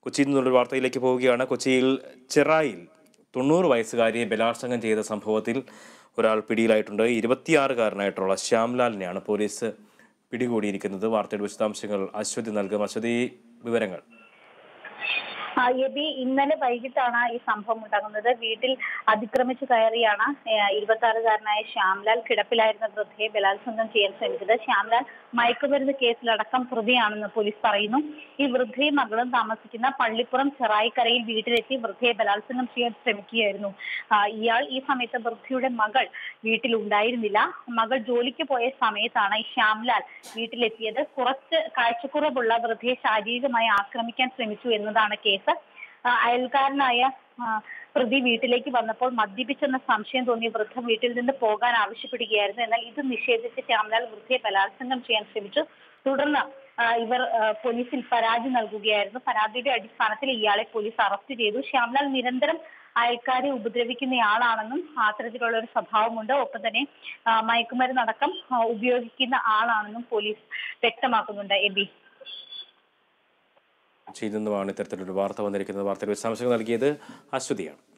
കൊച്ചിയിൽ നിന്നുള്ള വാർത്തയിലേക്ക് പോവുകയാണ് കൊച്ചിയിൽ ചെറായിൽ തൊണ്ണൂറ് വയസ്സുകാരിയെ ബലാത്സംഗം ചെയ്ത സംഭവത്തിൽ ഒരാൾ പിടിയിലായിട്ടുണ്ട് ഇരുപത്തിയാറുകാരനായിട്ടുള്ള ശ്യാംലാലിനെയാണ് പോലീസ് പിടികൂടിയിരിക്കുന്നത് വാർത്തയുടെ വിശദാംശങ്ങൾ അശ്വതി നൽകും അശ്വതി വിവരങ്ങൾ ആ, എബി ഇന്നലെ വൈകിട്ടാണ് ഈ സംഭവം ഉണ്ടാകുന്നത് വീട്ടിൽ അതിക്രമിച്ചു കയറിയാണ് ഇരുപത്തി ആറുകാരനായ ശ്യാംലാൽ കിടപ്പിലായിരുന്ന വൃദ്ധയെ ബലാത്സംഗം ചെയ്യാൻ ശ്രമിച്ചത് ശ്യാംലാൽ മയക്കുമരുന്ന് കേസിലടക്കം പ്രതിയാണെന്ന് പോലീസ് പറയുന്നു ഈ വൃദ്ധയും മകളും താമസിക്കുന്ന പള്ളിപ്പുറം ചെറായിക്കരയിൽ വീട്ടിലെത്തി വൃദ്ധയെ ബലാത്സംഗം ചെയ്യാൻ ശ്രമിക്കുകയായിരുന്നു ആ, ഇയാൾ ഈ സമയത്ത് വൃദ്ധയുടെ മകൾ വീട്ടിലുണ്ടായിരുന്നില്ല മകൾ ജോലിക്ക് പോയ സമയത്താണ് ഈ ശ്യാംലാൽ വീട്ടിലെത്തിയത് കുറച്ച് കാഴ്ചക്കുറവുള്ള വൃദ്ധയെ ശാരീരികമായി ആക്രമിക്കാൻ ശ്രമിച്ചു എന്നതാണ് കേസ് ആ, അയൽക്കാരനായ ആ, പ്രതി വീട്ടിലേക്ക് വന്നപ്പോൾ മദ്യപിച്ചെന്ന സംശയം തോന്നിയ വൃദ്ധ വീട്ടിൽ നിന്ന് പോകാൻ ആവശ്യപ്പെടുകയായിരുന്നു എന്നാൽ ഇത് നിഷേധിച്ച് ശ്യാംലാൽ വൃദ്ധയെ ബലാത്സംഗം ചെയ്യാൻ ശ്രമിച്ചു തുടർന്ന് ആ, ഇവർ ആ, പോലീസിൽ പരാതി നൽകുകയായിരുന്നു പരാതിയുടെ അടിസ്ഥാനത്തിൽ ഇയാളെ പോലീസ് അറസ്റ്റ് ചെയ്തു ശ്യാംലാൽ നിരന്തരം അയൽക്കാരെ ഉപദ്രവിക്കുന്നയാളാണെന്നും അത്തരത്തിലുള്ള ഒരു സ്വഭാവമുണ്ട് ഒപ്പം തന്നെ ആ, മയക്കുമരുന്നടക്കം ആ, ഉപയോഗിക്കുന്ന ആളാണെന്നും പോലീസ് വ്യക്തമാക്കുന്നുണ്ട് എബി കൊച്ചിയിൽ നിന്നുമാണ് ഇത്തരത്തിലൊരു വാർത്ത വന്നിരിക്കുന്നത് വാർത്തയുടെ വിശദാംശങ്ങൾ നൽകിയത് അശ്വതിയാണ്